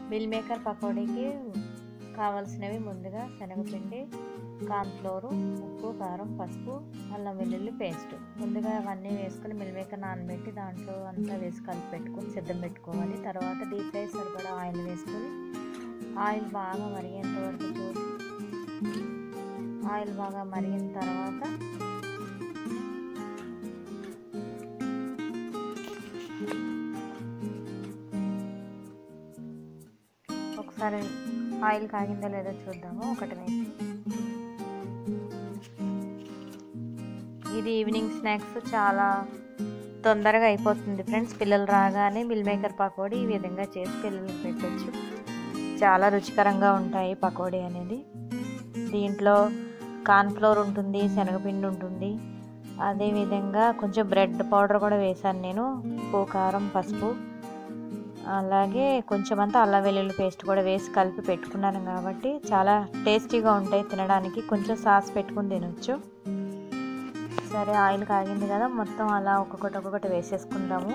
meal maker పకోడీకి కావాల్సినవి ముందుగా శనగపిండి కార్న్ఫ్లోరు ఉప్పు కారం పసుపు అల్లం వెల్లుల్లి పేస్ట్ ముందుగా అవన్నీ వేసుకొని మిల్ మేకర్ నానబెట్టి దాంట్లో అంతా వేసి కలిపి పెట్టుకొని సిద్ధం పెట్టుకోవాలి తర్వాత డీప్ ఫ్రై సరిపడా ఆయిల్ వేసుకొని ఆయిల్ బాగా మరిగేంత వరకు చూసి ఆయిల్ బాగా మరిగిన తర్వాత ఒకసారి ఆయిల్ కాగిందో లేదో చూద్దాము ఒకటి వేసి ఇది ఈవినింగ్ స్నాక్స్ చాలా తొందరగా అయిపోతుంది ఫ్రెండ్స్ పిల్లలు రాగానే మిల్ మేకర్ పకోడీ ఈ విధంగా చేసి పిల్లలకి పెట్టచ్చు చాలా రుచికరంగా ఉంటాయి పకోడీ అనేది దీంట్లో కార్న్ఫ్లోర్ ఉంటుంది శనగపిండి ఉంటుంది అదేవిధంగా కొంచెం బ్రెడ్ పౌడర్ కూడా వేశాను నేను ఉప్పు కారం పసుపు అలాగే కొంచెం అంతా అల్లం వెల్లుల్లి పేస్ట్ కూడా వేసి కలిపి పెట్టుకున్నాను కాబట్టి చాలా టేస్టీగా ఉంటాయి తినడానికి కొంచెం సాస్ పెట్టుకుని తినొచ్చు సరే ఆయిల్ కాగింది కదా మొత్తం అలా ఒక్కొక్కటి ఒక్కొక్కటి వేసేసుకుందాము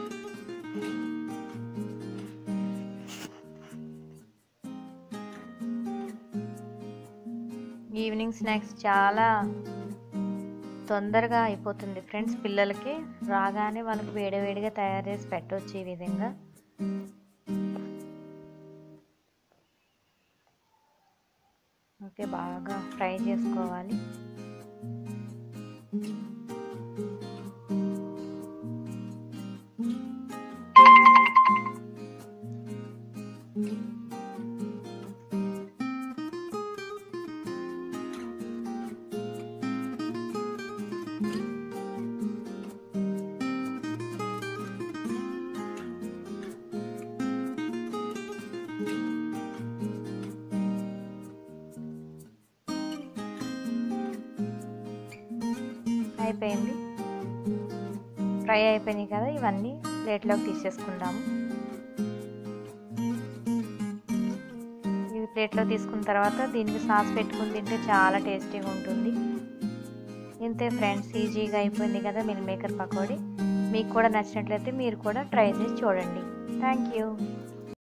ఈవినింగ్ స్నాక్స్ చాలా తొందరగా అయిపోతుంది ఫ్రెండ్స్ పిల్లలకి రాగానే వాళ్ళకి వేడివేడిగా తయారు చేసి పెట్టవచ్చు ఈ విధంగా ఓకే బాగా ఫ్రై చేసుకోవాలి అయిపోయింది ఫ్రై అయిపోయినాయి కదా ఇవన్నీ ప్లేట్లోకి తీసేసుకుందాము ఇవి ప్లేట్లో తీసుకున్న తర్వాత దీనికి సాస్ పెట్టుకుని తింటే చాలా టేస్టీగా ఉంటుంది ఇంతే ఫ్రెండ్స్ ఈజీగా అయిపోయింది కదా మిల్ మేకర్ పకోడీ మీకు కూడా నచ్చినట్లయితే మీరు కూడా ట్రై చేసి చూడండి థ్యాంక్ యూ